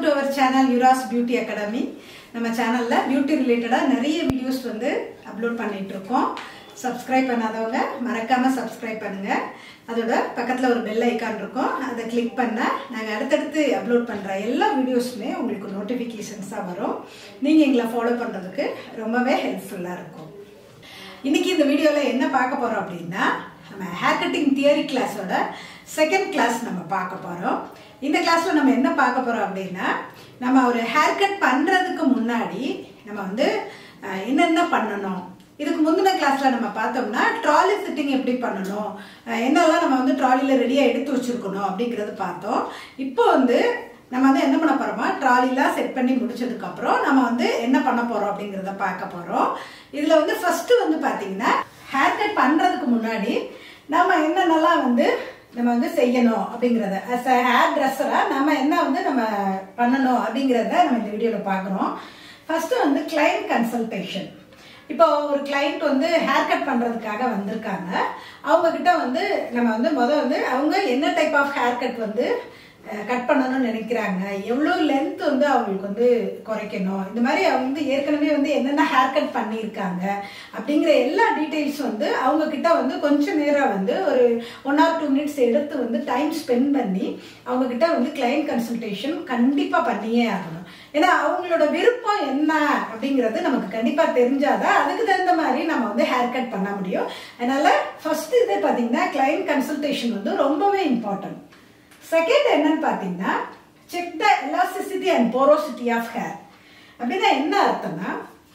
to அவர் channel யுராஸ் beauty academy நம்ம சேனலில் பியூட்டி ரிலேட்டடாக நிறைய வீடியோஸ் வந்து அப்லோட் பண்ணிட்டு இருக்கோம் சப்ஸ்கிரைப் பண்ணாதவங்க மறக்காமல் சப்ஸ்கிரைப் பண்ணுங்கள் அதோட பக்கத்தில் ஒரு பெல் ஐக்கான் இருக்கும் அதை கிளிக் பண்ணால் நாங்கள் அடுத்தடுத்து அப்லோட் பண்ணுற எல்லா வீடியோஸுமே உங்களுக்கு நோட்டிஃபிகேஷன்ஸாக வரும் நீங்கள் எங்களை ஃபாலோ பண்ணுறதுக்கு ரொம்பவே ஹெல்ப்ஃபுல்லாக இருக்கும் இன்னைக்கு இந்த வீடியோவில் என்ன பார்க்க போகிறோம் அப்படின்னா நம்ம ஹேர் கட்டிங் தியரி கிளாஸோட செகண்ட் கிளாஸ் நம்ம பார்க்க போகிறோம் இந்த கிளாஸில் நம்ம என்ன பார்க்க போகிறோம் அப்படின்னா நம்ம ஒரு ஹேர் கட் பண்ணுறதுக்கு முன்னாடி நம்ம வந்து அஹ், என்னென்ன பண்ணணும் இதுக்கு முந்தின கிளாஸில் நம்ம பார்த்தோம்னா ட்ராலி செட்டிங் எப்படி பண்ணணும் அஹ், என்னெல்லாம் நம்ம வந்து ட்ராலியில் ரெடியாக எடுத்து வச்சுருக்கணும் அப்படிங்கிறது பார்த்தோம் இப்போ வந்து நம்ம வந்து என்ன பண்ண போறோமா ட்ராலிலாம் செட் பண்ணி முடிச்சதுக்கு அப்புறம் நம்ம வந்து என்ன பண்ண போறோம் அப்படிங்கிறத பார்க்க போறோம் இதுல வந்து ஃபர்ஸ்ட் வந்து பாத்தீங்கன்னா ஹேர் கட் பண்றதுக்கு முன்னாடி நம்ம என்னென்னலாம் வந்து நம்ம வந்து செய்யணும் அப்படிங்கிறத அஸ் அ ஹேர் ட்ரெஸ்ஸரா நம்ம என்ன வந்து நம்ம பண்ணணும் அப்படிங்கிறத நம்ம இந்த வீடியோவில் பார்க்குறோம் ஃபர்ஸ்ட் வந்து கிளைண்ட் கன்சல்டேஷன் இப்போ ஒரு கிளைண்ட் வந்து ஹேர் கட் பண்ணுறதுக்காக வந்திருக்காங்க அவங்க கிட்ட வந்து நம்ம வந்து முதல் வந்து அவங்க என்ன டைப் ஆஃப் ஹேர் கட் வந்து கட் பண்ணணும்னு நினைக்கிறாங்க எவ்வளோ லென்த் வந்து அவங்களுக்கு வந்து குறைக்கணும் இந்த மாதிரி அவங்க வந்து ஏற்கனவே வந்து என்னென்ன ஹேர் கட் பண்ணியிருக்காங்க அப்படிங்கிற எல்லா டீட்டெயில்ஸ் வந்து அவங்க கிட்ட வந்து கொஞ்ச நேரம் வந்து ஒரு ஒன் ஆர் டூ மினிட்ஸ் எடுத்து வந்து டைம் ஸ்பெண்ட் பண்ணி அவங்க கிட்ட வந்து கிளைண்ட் கன்சல்டேஷன் கண்டிப்பாக பண்ணியே ஆகணும் ஏன்னா அவங்களோட விருப்பம் என்ன அப்படிங்கிறது நமக்கு கண்டிப்பாக தெரிஞ்சாதான் அதுக்கு தகுந்த மாதிரி நம்ம வந்து ஹேர் கட் பண்ண முடியும் அதனால ஃபர்ஸ்ட் இது பார்த்தீங்கன்னா கிளைண்ட் கன்சல்டேஷன் வந்து ரொம்பவே இம்பார்ட்டன்ட் செகண்ட் என்னன்னு பார்த்தீங்கன்னா check the elasticity and porosity of hair அப்படின்னா என்ன அர்த்தம்னா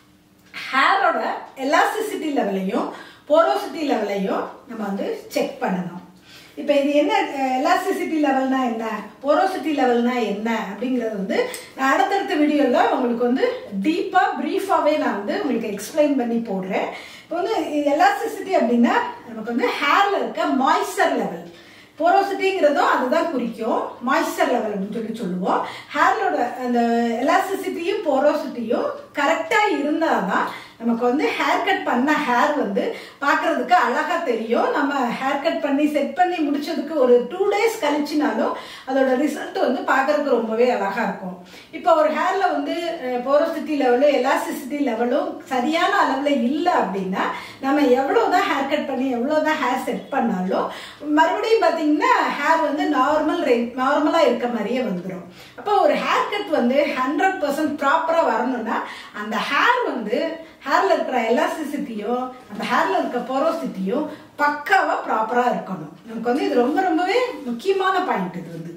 ஹேரோட எலாஸ்டிசிட்டி லெவலையும் போரோசிட்டி லெவலையும் நம்ம வந்து செக் பண்ணணும் இப்போ இது என்ன எலாஸ்டிசிட்டி லெவல்னா என்ன போரோசிட்டி லெவல்னா என்ன அப்படிங்கிறது வந்து நான் அடுத்தடுத்த வீடியோவில் உங்களுக்கு வந்து டீப்பாக ப்ரீஃபாகவே நான் வந்து உங்களுக்கு எக்ஸ்பிளைன் பண்ணி போடுறேன் இப்போ வந்து எலாஸ்டிசிட்டி அப்படின்னா நமக்கு வந்து ஹேரில் இருக்க மாய்ஸ்சர் லெவல் போரோசிட்டிங்கிறதும் அதுதான் குறிக்கும் மாய்ஸ்சர் லெவல் அப்படின்னு சொல்லி சொல்லுவோம் ஹேர்லோட அந்த எலாஸ்டிசிட்டியும் போரோசிட்டியும் கரெக்டாக இருந்தால் தான் நமக்கு வந்து ஹேர் கட் பண்ண ஹேர் வந்து பார்க்கறதுக்கு அழகாக தெரியும் நம்ம ஹேர் கட் பண்ணி செட் பண்ணி முடிச்சதுக்கு ஒரு டூ டேஸ் கழிச்சினாலும் அதோட ரிசல்ட் வந்து பார்க்கறதுக்கு ரொம்பவே அழகாக இருக்கும் இப்போ ஒரு ஹேரில் வந்து போரோசிட்டி லெவலும் எலாஸ்டிசிட்டி லெவலும் சரியான அளவில் இல்லை அப்படின்னா நம்ம எவ்வளோ தான் ஹேர் கட் பண்ணி எவ்வளோ தான் ஹேர் செட் பண்ணாலும் மறுபடியும் பார்த்தீங்கன்னா ஹேர் வந்து நார்மல் ரே நார்மலாக இருக்க மாதிரியே வந்துடும் அப்போ ஒரு ஹேர் கட் வந்து ஹண்ட்ரட் பர்சன்ட் ப்ராப்பராக வரணும்னா அந்த ஹேர் வந்து ஹேரில் இருக்கிற எலாஸ்டிசிட்டியும் அந்த ஹேரில் இருக்க போரோசிட்டியும் பக்காவாக ப்ராப்பராக இருக்கணும் நமக்கு வந்து இது ரொம்ப ரொம்பவே முக்கியமான பாயிண்ட் இது வந்து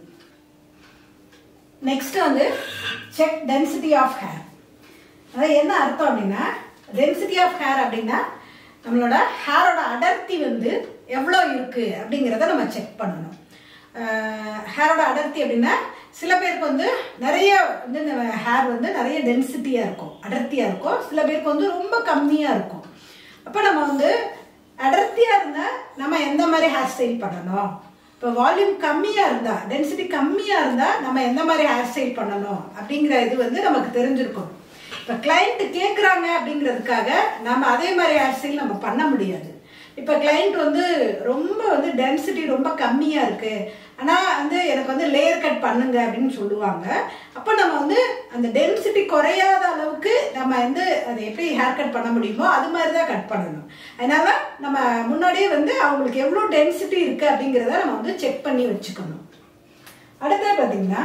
நெக்ஸ்ட் வந்து செக் டென்சிட்டி ஆஃப் ஹேர் அதாவது என்ன அர்த்தம் அப்படின்னா டென்சிட்டி ஆஃப் ஹேர் அப்படின்னா நம்மளோட ஹேரோட அடர்த்தி வந்து எவ்வளோ இருக்கு அப்படிங்கிறத நம்ம செக் பண்ணணும் ஹேரோட அடர்த்தி அப்படின்னா சில பேருக்கு வந்து நிறைய வந்து ஹேர் வந்து நிறைய டென்சிட்டியாக இருக்கும் அடர்த்தியாக இருக்கும் சில பேருக்கு வந்து ரொம்ப கம்மியாக இருக்கும் அப்போ நம்ம வந்து அடர்த்தியாக இருந்தால் நம்ம எந்த மாதிரி ஹேர் ஸ்டைல் பண்ணணும் இப்போ வால்யூம் கம்மியாக இருந்தால் டென்சிட்டி கம்மியாக இருந்தால் நம்ம எந்த மாதிரி ஹேர் ஸ்டைல் பண்ணணும் அப்படிங்கிற இது வந்து நமக்கு தெரிஞ்சிருக்கும் இப்போ கிளைண்ட் கேட்குறாங்க அப்படிங்கிறதுக்காக நம்ம அதே மாதிரி ஹேர் ஸ்டைல் நம்ம பண்ண முடியாது இப்போ கிளைண்ட் வந்து ரொம்ப வந்து டென்சிட்டி ரொம்ப கம்மியாக இருக்குது ஆனால் வந்து எனக்கு வந்து லேயர் கட் பண்ணுங்க அப்படின்னு சொல்லுவாங்க அப்போ நம்ம வந்து அந்த டென்சிட்டி குறையாத அளவுக்கு நம்ம வந்து அதை எப்படி ஹேர் கட் பண்ண முடியுமோ அது மாதிரி தான் கட் பண்ணணும் அதனால நம்ம முன்னாடியே வந்து அவங்களுக்கு எவ்வளோ டென்சிட்டி இருக்குது அப்படிங்கிறத நம்ம வந்து செக் பண்ணி வச்சுக்கணும் அடுத்தது பார்த்தீங்கன்னா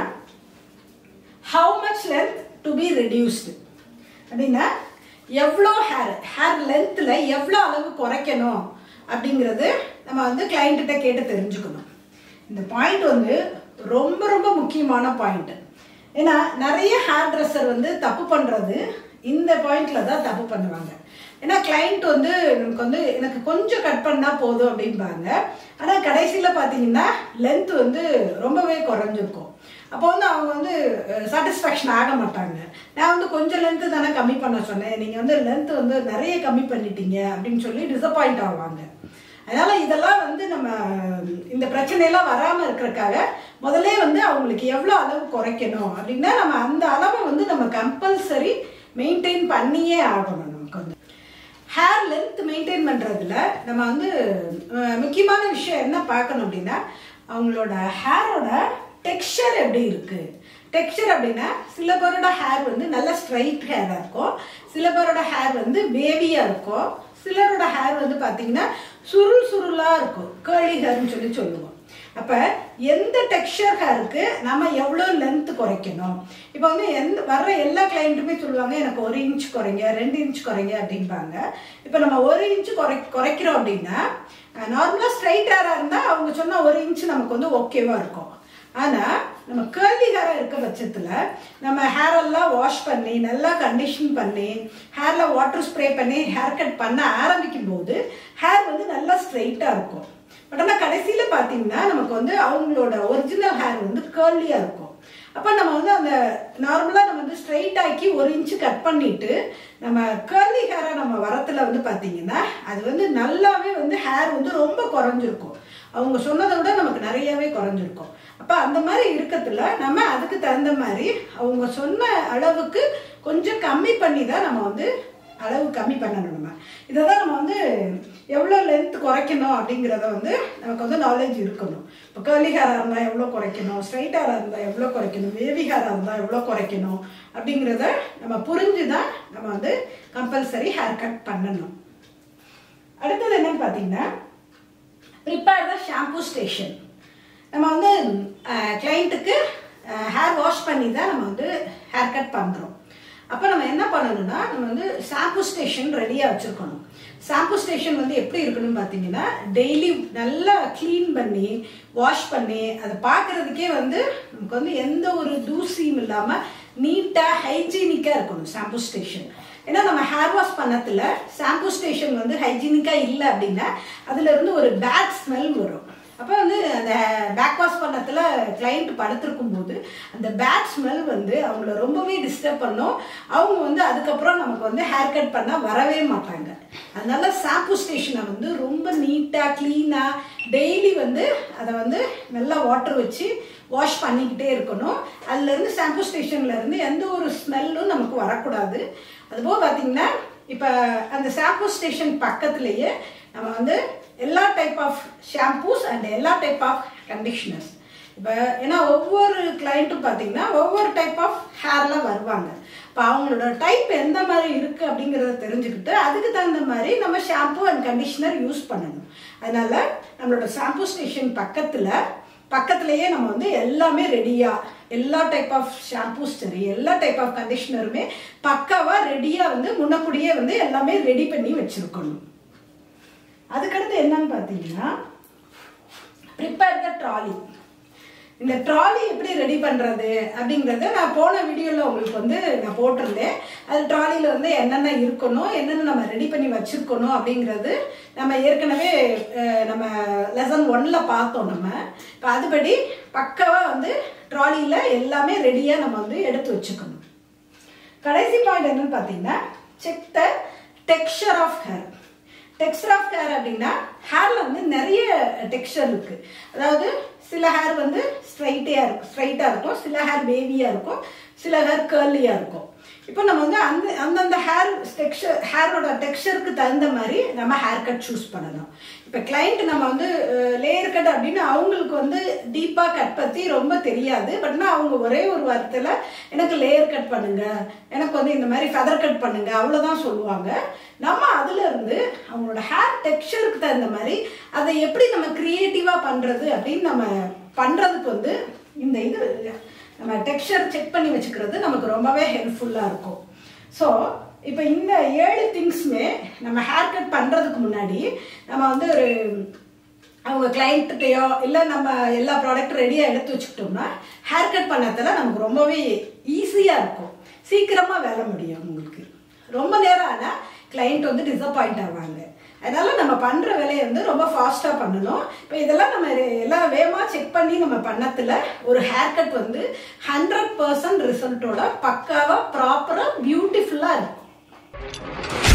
how much length to be reduced அப்படின்னா எவ்வளோ ஹேர் ஹேர் லென்த்தில் எவ்வளோ அளவு குறைக்கணும் அப்படிங்கிறது நம்ம வந்து கிளைண்ட்டிட்ட கேட்டு தெரிஞ்சுக்கணும் இந்த பாயிண்ட் வந்து ரொம்ப ரொம்ப முக்கியமான பாயிண்ட் ஏன்னா நிறைய ஹேர் ட்ரெஸ்ஸர் வந்து தப்பு பண்ணுறது இந்த பாயிண்ட்ல தான் தப்பு பண்ணுவாங்க ஏன்னா கிளைண்ட் வந்து நமக்கு வந்து எனக்கு கொஞ்சம் கட் பண்ணால் போதும் அப்படிம்பாங்க ஆனால் கடைசியில் பார்த்தீங்கன்னா லென்த் வந்து ரொம்பவே குறைஞ்சிருக்கும் அப்போ வந்து அவங்க வந்து சாட்டிஸ்ஃபேக்ஷன் ஆக மாட்டாங்க நான் வந்து கொஞ்சம் லென்த்து தானே கம்மி பண்ண சொன்னேன் நீங்கள் வந்து லென்த் வந்து நிறைய கம்மி பண்ணிட்டீங்க அப்படின்னு சொல்லி டிசப்பாயிண்ட் ஆவாங்க அதனால இதெல்லாம் வந்து நம்ம இந்த பிரச்சனையெல்லாம் வராமல் இருக்கிறதுக்காக முதல்ல வந்து அவங்களுக்கு எவ்வளோ அளவு குறைக்கணும் அப்படின்னா நம்ம அந்த அளவை வந்து நம்ம கம்பல்சரி மெயின்டைன் பண்ணியே ஆகணும் நமக்கு வந்து ஹேர் லென்த் மெயின்டைன் பண்ணுறதுல நம்ம வந்து அஹ், முக்கியமான விஷயம் என்ன பார்க்கணும் அப்படின்னா அவங்களோட ஹேரோட டெக்ஸ்சர் எப்படி இருக்கு டெக்ஸ்சர் அப்படின்னா சில பேரோட ஹேர் வந்து நல்ல ஸ்ட்ரைட் ஹேராக இருக்கும் சில பேரோட ஹேர் வந்து வேவியாக இருக்கும் சிலரோட ஹேர் வந்து பார்த்தீங்கன்னா சுருள் சுருளாக இருக்கும் கேர்லி ஹேர்னு சொல்லி சொல்லுவோம் அப்போ எந்த டெக்ஸ்சர் ஹேருக்கு நம்ம எவ்வளோ லென்த் குறைக்கணும் இப்போ வந்து எந்த வர்ற எல்லா கிளைண்ட்டுமே சொல்லுவாங்க எனக்கு ஒரு இன்ச் குறைங்க ரெண்டு இன்ச் குறைங்க அப்படிம்பாங்க இப்போ நம்ம ஒரு இன்ச் குறை குறைக்கிறோம் அப்படின்னா நார்மலாக ஸ்ட்ரைட் ஹேராக இருந்தால் அவங்க சொன்ன ஒரு இன்ச் நமக்கு வந்து ஓகேவாக இருக்கும் ஆனால் நம்ம கேர்லி ஹேராக இருக்க பட்சத்தில் நம்ம ஹேர் எல்லாம் வாஷ் பண்ணி நல்லா கண்டிஷன் பண்ணி ஹேரில் வாட்டர் ஸ்ப்ரே பண்ணி ஹேர் கட் பண்ண ஆரம்பிக்கும் போது ஹேர் வந்து நல்லா ஸ்ட்ரைட்டாக இருக்கும் பட் ஆனால் கடைசியில் பார்த்தீங்கன்னா நமக்கு வந்து அவங்களோட ஒரிஜினல் ஹேர் வந்து கேர்லியாக இருக்கும் அப்போ நம்ம வந்து அந்த நார்மலாக நம்ம வந்து ஸ்ட்ரைட் ஆக்கி ஒரு இன்ச்சு கட் பண்ணிட்டு நம்ம கேர்லி ஹேராக நம்ம வரத்தில் வந்து பார்த்தீங்கன்னா அது வந்து நல்லாவே வந்து ஹேர் வந்து ரொம்ப குறைஞ்சிருக்கும் அவங்க சொன்னதை விட நமக்கு நிறையவே குறைஞ்சிருக்கும் அப்போ அந்த மாதிரி இருக்கத்துல நம்ம அதுக்கு தகுந்த மாதிரி அவங்க சொன்ன அளவுக்கு கொஞ்சம் கம்மி பண்ணி தான் நம்ம வந்து அளவு கம்மி பண்ணணும் நம்ம இதை தான் நம்ம வந்து எவ்வளோ லென்த் குறைக்கணும் அப்படிங்கிறத வந்து நமக்கு வந்து நாலேஜ் இருக்கணும் இப்போ கேர்லி ஹேராக இருந்தால் எவ்வளோ குறைக்கணும் ஸ்ட்ரைட் ஹேராக இருந்தால் எவ்வளோ குறைக்கணும் வேவி ஹேராக இருந்தால் எவ்வளோ குறைக்கணும் அப்படிங்கிறத நம்ம புரிஞ்சு தான் நம்ம வந்து கம்பல்சரி ஹேர் கட் பண்ணணும் அடுத்தது என்னன்னு பார்த்தீங்கன்னா ப்ரிப்பேர் த ஷாம்பூ ஸ்டேஷன் நம்ம வந்து கிளைண்ட்டுக்கு ஹேர் வாஷ் பண்ணி தான் நம்ம வந்து ஹேர் கட் பண்ணுறோம் அப்போ நம்ம என்ன பண்ணணும்னா நம்ம வந்து ஷாம்பு ஸ்டேஷன் ரெடியாக வச்சுருக்கணும் ஷாம்பு ஸ்டேஷன் வந்து எப்படி இருக்கணும்னு பார்த்தீங்கன்னா டெய்லி நல்லா க்ளீன் பண்ணி வாஷ் பண்ணி அதை பார்க்குறதுக்கே வந்து நமக்கு வந்து எந்த ஒரு தூசியும் இல்லாமல் நீட்டாக ஹைஜீனிக்காக இருக்கணும் ஷாம்பு ஸ்டேஷன் ஏன்னா நம்ம ஹேர் வாஷ் பண்ணத்தில் ஷாம்பு ஸ்டேஷன் வந்து ஹைஜீனிக்காக இல்லை அப்படின்னா அதுல இருந்து ஒரு பேட் ஸ்மெல் வரும் அப்போ வந்து அந்த பேக் வாஷ் பண்ணத்தில் கிளைண்ட் படுத்திருக்கும் போது அந்த பேட் ஸ்மெல் வந்து அவங்கள ரொம்பவே டிஸ்டர்ப் பண்ணும் அவங்க வந்து அதுக்கப்புறம் நமக்கு வந்து ஹேர் கட் பண்ணால் வரவே மாட்டாங்க அதனால ஷாம்பு ஸ்டேஷனை வந்து ரொம்ப நீட்டாக க்ளீனாக டெய்லி வந்து அதை வந்து நல்லா வாட்டர் வச்சு வாஷ் பண்ணிக்கிட்டே இருக்கணும் அதுலேருந்து ஷாம்பு ஸ்டேஷன்லேருந்து எந்த ஒரு ஸ்மெல்லும் நமக்கு வரக்கூடாது அதுபோக பார்த்தீங்கன்னா இப்போ அந்த ஷாம்பு ஸ்டேஷன் பக்கத்துலேயே நம்ம வந்து எல்லா டைப் ஆஃப் ஷாம்பூஸ் அண்ட் எல்லா டைப் ஆஃப் கண்டிஷனர்ஸ் இப்போ ஏன்னா ஒவ்வொரு கிளைண்ட்டும் பார்த்தீங்கன்னா ஒவ்வொரு டைப் ஆஃப் ஹேரில் வருவாங்க இப்போ அவங்களோட டைப் எந்த மாதிரி இருக்குது அப்படிங்கிறத தெரிஞ்சுக்கிட்டு அதுக்கு தகுந்த மாதிரி நம்ம ஷாம்பூ அண்ட் கண்டிஷனர் யூஸ் பண்ணணும் அதனால நம்மளோட ஷாம்பூ ஸ்டேஷன் பக்கத்தில் பக்கத்துலேயே நம்ம வந்து எல்லாமே ரெடியாக எல்லா டைப் ஆஃப் ஷாம்பூஸ் சரி எல்லா டைப் ஆஃப் கண்டிஷனருமே பக்காவாக ரெடியாக வந்து முன்னக்கூடியே வந்து எல்லாமே ரெடி பண்ணி வச்சுருக்கணும் அதுக்கடுத்து என்னன்னு பார்த்தீங்கன்னா ப்ரிப்பேர் த ட்ராலி இந்த ட்ராலி எப்படி ரெடி பண்ணுறது அப்படிங்கிறத நான் போன வீடியோவில் உங்களுக்கு வந்து நான் போட்டிருந்தேன் அது ட்ராலியில் வந்து என்னென்ன இருக்கணும் என்னென்ன நம்ம ரெடி பண்ணி வச்சுருக்கணும் அப்படிங்கிறது நம்ம ஏற்கனவே அஹ், நம்ம லெசன் ஒன்ல பார்த்தோம் நம்ம இப்போ அதுபடி பக்காவாக வந்து ட்ராலியில் எல்லாமே ரெடியாக நம்ம வந்து எடுத்து வச்சுக்கணும் கடைசி பாயிண்ட் என்னன்னு பார்த்தீங்கன்னா check the texture of hair texture of hair அப்படின்னா ஹேர்ல வந்து நிறைய டெக்ஸ்டர் இருக்கு அதாவது சில ஹேர் வந்து ஸ்ட்ரைட்டே இருக்கும் ஸ்ட்ரைட்டாக இருக்கும் சில ஹேர் பேவியாக இருக்கும் சில ஹேர் கேர்லியாக இருக்கும் இப்போ நம்ம வந்து அந்த அந்தந்த ஹேர் டெக்ஸ்சர் ஹேரோட டெக்ஸ்சருக்கு தகுந்த மாதிரி நம்ம ஹேர் கட் சூஸ் பண்ணணும் இப்போ கிளைண்ட் நம்ம வந்து லேயர் கட் அப்படின்னு அவங்களுக்கு வந்து டீப்பாக கட் பற்றி ரொம்ப தெரியாது பட்னா அவங்க ஒரே ஒரு வாரத்தில் எனக்கு லேயர் கட் பண்ணுங்க எனக்கு வந்து இந்த மாதிரி ஃபெதர் கட் பண்ணுங்க அவ்வளோதான் சொல்லுவாங்க நம்ம அதுல இருந்து அவங்களோட ஹேர் டெக்ஸ்சருக்கு தகுந்த மாதிரி அதை எப்படி நம்ம கிரியேட்டிவாக பண்ணுறது அப்படின்னு நம்ம பண்ணுறதுக்கு வந்து இந்த இது நம்ம டெக்ஸ்சர் செக் பண்ணி வச்சுக்கிறது நமக்கு ரொம்பவே ஹெல்ப்ஃபுல்லாக இருக்கும் ஸோ இப்போ இந்த ஏழு திங்ஸுமே நம்ம ஹேர் கட் பண்ணுறதுக்கு முன்னாடி நம்ம வந்து ஒரு அவங்க கிளைண்ட்டையோ இல்லை நம்ம எல்லா ப்ராடக்ட் ரெடியாக எடுத்து வச்சுக்கிட்டோம்னா ஹேர் கட் பண்ணதில் நமக்கு ரொம்பவே ஈஸியாக இருக்கும் சீக்கிரமாக வேலை முடியும் உங்களுக்கு ரொம்ப நேரம் ஆனால் கிளைண்ட் வந்து டிசப்பாயிண்ட் ஆவாங்க அதனால நம்ம பண்ணுற வேலையை வந்து ரொம்ப ஃபாஸ்ட்டாக பண்ணணும் இப்போ இதெல்லாம் நம்ம எல்லாம் வேகமாக செக் பண்ணி நம்ம பண்ணத்தில் ஒரு ஹேர் கட் வந்து ஹண்ட்ரட் பர்சன்ட் ரிசல்ட்டோட பக்காவாக ப்ராப்பராக பியூட்டிஃபுல்லாக இருக்கும்